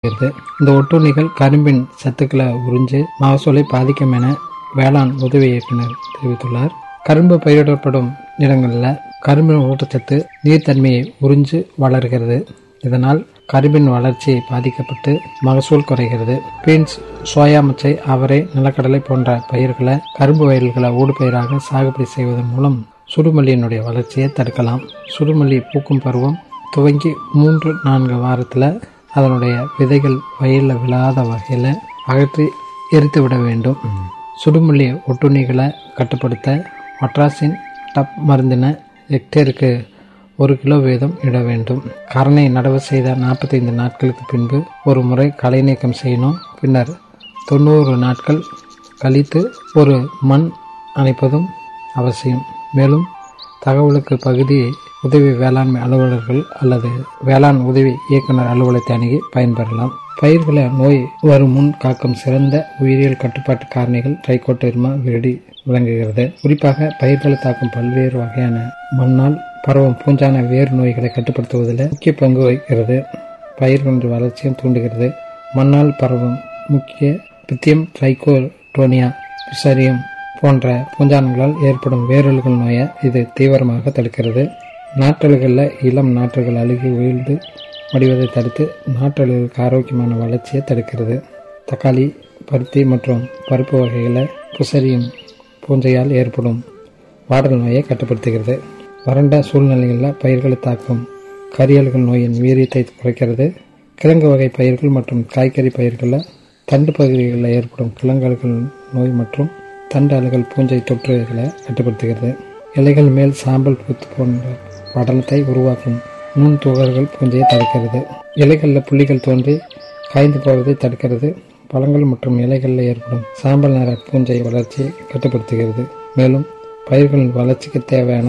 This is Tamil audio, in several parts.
பாதிக்கிறது இந்த ஒட்டுண்ணிகள் கரும்பின் சத்துக்களை உறிஞ்சு மகசூலை பாதிக்கும் என வேளாண் உதவி இயக்குனர் தெரிவித்துள்ளார் கரும்பு பயிரிடப்படும் இடங்களில் கரும்பின் ஊட்டச்சத்து நீர்த்தன்மையை உறிஞ்சு வளர்கிறது இதனால் கரும்பின் வளர்ச்சி பாதிக்கப்பட்டு மகசூல் குறைகிறது பீன்ஸ் சோயா மச்சை அவரை நிலக்கடலை போன்ற பயிர்களை கரும்பு வயல்களை ஊடுபயிராக சாகுபடி செய்வதன் மூலம் சுடுமல்லியினுடைய வளர்ச்சியை தடுக்கலாம் சுடுமல்லி பூக்கும் பருவம் துவங்கி மூன்று நான்கு வாரத்தில் அதனுடைய விதைகள் வயலில் விழாத வகையில் அகற்றி எரித்து விட வேண்டும் சுடுமல்லி ஒட்டுண்ணிகளை கட்டுப்படுத்த ஒட்ராசின் டப் மருந்தின ஹெக்டேருக்கு ஒரு கிலோ வீதம் இட வேண்டும் கரணை நடவு செய்த நாற்பத்தைந்து நாட்களுக்கு பின்பு ஒரு முறை களை நீக்கம் செய்யணும் பின்னர் தொண்ணூறு நாட்கள் கழித்து ஒரு மண் அணைப்பதும் அவசியம் மேலும் தகவலுக்கு பகுதி உதவி வேளாண்மை அலுவலர்கள் அல்லது வேளாண் உதவி இயக்குனர் அலுவலகத்தை அணுகி பயன்பெறலாம் பயிர்களை நோய் வரும் முன் காக்கும் சிறந்த உயிரியல் கட்டுப்பாட்டு காரணிகள் ட்ரைகோட்டர்மா விரடி விளங்குகிறது குறிப்பாக பயிர்களை தாக்கும் பல்வேறு வகையான மண்ணால் பரவும் பூஞ்சான வேறு நோய்களை கட்டுப்படுத்துவதில் முக்கிய பங்கு வகிக்கிறது பயிர்களின் வளர்ச்சியும் தூண்டுகிறது மண்ணால் பரவும் முக்கிய பித்தியம் ட்ரைகோட்டோனியா பிசரியம் போன்ற பூஞ்சானங்களால் ஏற்படும் வேரல்கள் நோயை இது தீவிரமாக தடுக்கிறது நாற்றல்களில் இளம் நாற்றுகள் அழுகி வீழ்ந்து மடிவதை தடுத்து நாற்றல்களுக்கு ஆரோக்கியமான வளர்ச்சியை தடுக்கிறது தக்காளி பருத்தி மற்றும் பருப்பு வகைகளில் புசரியும் பூஞ்சையால் ஏற்படும் வாடல் நோயை கட்டுப்படுத்துகிறது வறண்ட சூழ்நிலைகளில் பயிர்களை தாக்கும் கரியல்கள் நோயின் வீரியத்தை குறைக்கிறது கிழங்கு வகை பயிர்கள் மற்றும் காய்கறி பயிர்களில் தண்டு பகுதிகளில் ஏற்படும் கிழங்கல்கள் நோய் மற்றும் தண்டு அழுகல் பூஞ்சை தொற்றுகளை கட்டுப்படுத்துகிறது இலைகள் மேல் சாம்பல் பூத்து போன்ற படலத்தை உருவாக்கும் நுண் துகள்கள் பூஞ்சையை தடுக்கிறது இலைகளில் புள்ளிகள் தோன்றி காய்ந்து போவதை தடுக்கிறது பழங்கள் மற்றும் இலைகளில் ஏற்படும் சாம்பல் நிற பூஞ்சை வளர்ச்சியை கட்டுப்படுத்துகிறது மேலும் பயிர்களின் வளர்ச்சிக்கு தேவையான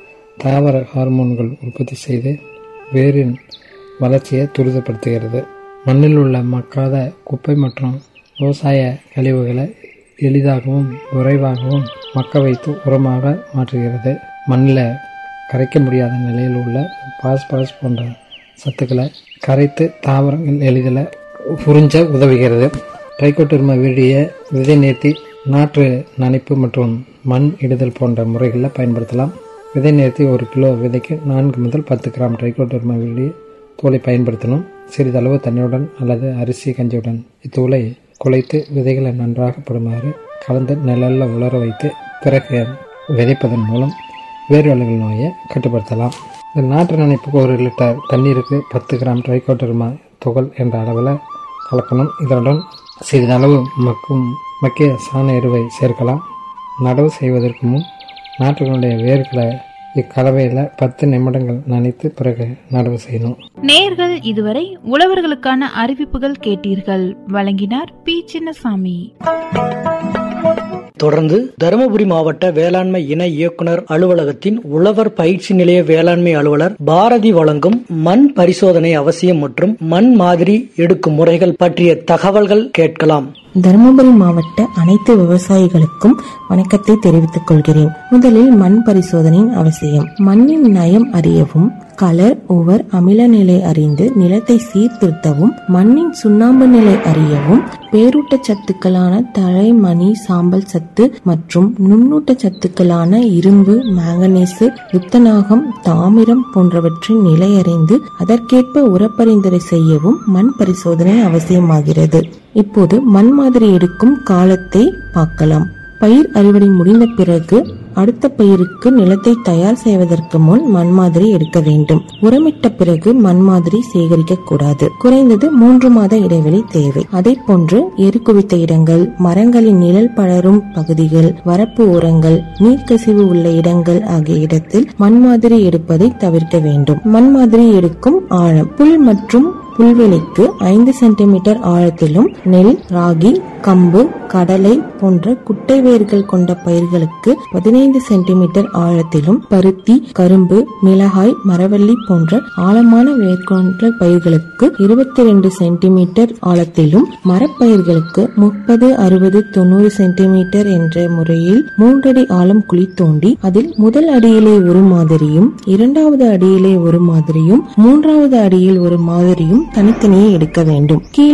தாவர ஹார்மோன்கள் உற்பத்தி செய்து வேரின் வளர்ச்சியை துரிதப்படுத்துகிறது மண்ணில் உள்ள மக்காத குப்பை மற்றும் விவசாய கழிவுகளை எளிதாகவும் விரைவாகவும் மக்க வைத்து உரமாக மாற்றுகிறது மண்ணில் கரைக்க முடியாத நிலையில் உள்ள பாஸ்பரஸ் போன்ற சத்துக்களை கரைத்து தாவரங்கள் எளிதில் புரிஞ்ச உதவுகிறது ட்ரைகோட்டர்மா வீடிய விதை நேர்த்தி நாற்று நனைப்பு மற்றும் மண் இடுதல் போன்ற முறைகளில் பயன்படுத்தலாம் விதை நேர்த்தி ஒரு கிலோ விதைக்கு நான்கு முதல் பத்து கிராம் ட்ரைகோட்டர்மா வீடிய தூளை பயன்படுத்தணும் சிறிதளவு தண்ணியுடன் அல்லது அரிசி கஞ்சியுடன் இத்தூளை குலைத்து விதைகளை நன்றாக படுமாறு கலந்து நிழலில் உலர வைத்து பிறகு விதைப்பதன் மூலம் வேர்வலைகள் நோயை கட்டுப்படுத்தலாம் இந்த நாற்று நனைப்புக்கு ஒரு லிட்டர் தண்ணீருக்கு பத்து கிராம் ட்ரைகோட்டர்மா துகள் என்ற அளவில் கலக்கணும் இதனுடன் சிறிதளவு மக்கும் மக்கிய சாண எருவை சேர்க்கலாம் நடவு செய்வதற்கு முன் நாற்றுகளுடைய வேர்களை இக்கலவையில் பத்து நிமிடங்கள் நனைத்து பிறகு நடவு செய்யணும் நேர்கள் இதுவரை உழவர்களுக்கான அறிவிப்புகள் கேட்டீர்கள் வழங்கினார் பி சின்னசாமி தொடர்ந்து தருமபுரி மாவட்ட வேளாண்மை இணை இயக்குனர் அலுவலகத்தின் உழவர் பயிற்சி நிலைய வேளாண்மை அலுவலர் பாரதி வழங்கும் மண் பரிசோதனை அவசியம் மற்றும் மண் மாதிரி எடுக்கும் முறைகள் பற்றிய தகவல்கள் கேட்கலாம் தருமபுரி மாவட்ட அனைத்து விவசாயிகளுக்கும் வணக்கத்தை தெரிவித்துக் கொள்கிறேன் முதலில் மண் பரிசோதனையின் அவசியம் மண்ணின் நயம் அறியவும் கலர் உவர் அமில நிலை அறிந்து நிலத்தை சீர்திருத்தவும் மண்ணின் சுண்ணாம்பு நிலை அறியவும் பேரூட்ட சத்துக்களான தழை மணி சாம்பல் சத்து மற்றும் நுண்ணூட்ட சத்துக்களான இரும்பு மாங்கனீசு துத்தநாகம் தாமிரம் போன்றவற்றின் நிலை அறிந்து அதற்கேற்ப உரப்பரிந்துரை செய்யவும் மண் பரிசோதனை அவசியமாகிறது இப்போது மண் மாதிரி எடுக்கும் காலத்தை பார்க்கலாம் பயிர் அறுவடை முடிந்த பிறகு அடுத்த பயிருக்கு நிலத்தை தயார் செய்வதற்கு முன் மண் மாதிரி எடுக்க வேண்டும் உரமிட்ட பிறகு மண் மாதிரி சேகரிக்க கூடாது குறைந்தது மூன்று மாத இடைவெளி தேவை அதே போன்று எரி குவித்த இடங்கள் மரங்களின் நிழல் படரும் பகுதிகள் வரப்பு ஓரங்கள் நீர்க்கசிவு உள்ள இடங்கள் ஆகிய இடத்தில் மண் மாதிரி எடுப்பதை தவிர்க்க வேண்டும் மண் மாதிரி எடுக்கும் ஆழம் புல் மற்றும் புல்வெளிக்கு ஐந்து சென்டிமீட்டர் ஆழத்திலும் நெல் ராகி கம்பு கடலை போன்ற குட்டை வேர்கள் கொண்ட பயிர்களுக்கு பதினைந்து சென்டிமீட்டர் ஆழத்திலும் பருத்தி கரும்பு மிளகாய் மரவள்ளி போன்ற ஆழமான வேர் கொண்ட பயிர்களுக்கு இருபத்தி ரெண்டு சென்டிமீட்டர் ஆழத்திலும் மரப்பயிர்களுக்கு முப்பது அறுபது தொண்ணூறு சென்டிமீட்டர் என்ற முறையில் மூன்றடி ஆழம் குழி தோண்டி அதில் முதல் அடியிலே ஒரு மாதிரியும் இரண்டாவது அடியிலே ஒரு மாதிரியும் மூன்றாவது அடியில் ஒரு மாதிரியும் தனித்தனியே எடுக்க வேண்டும் கீழ்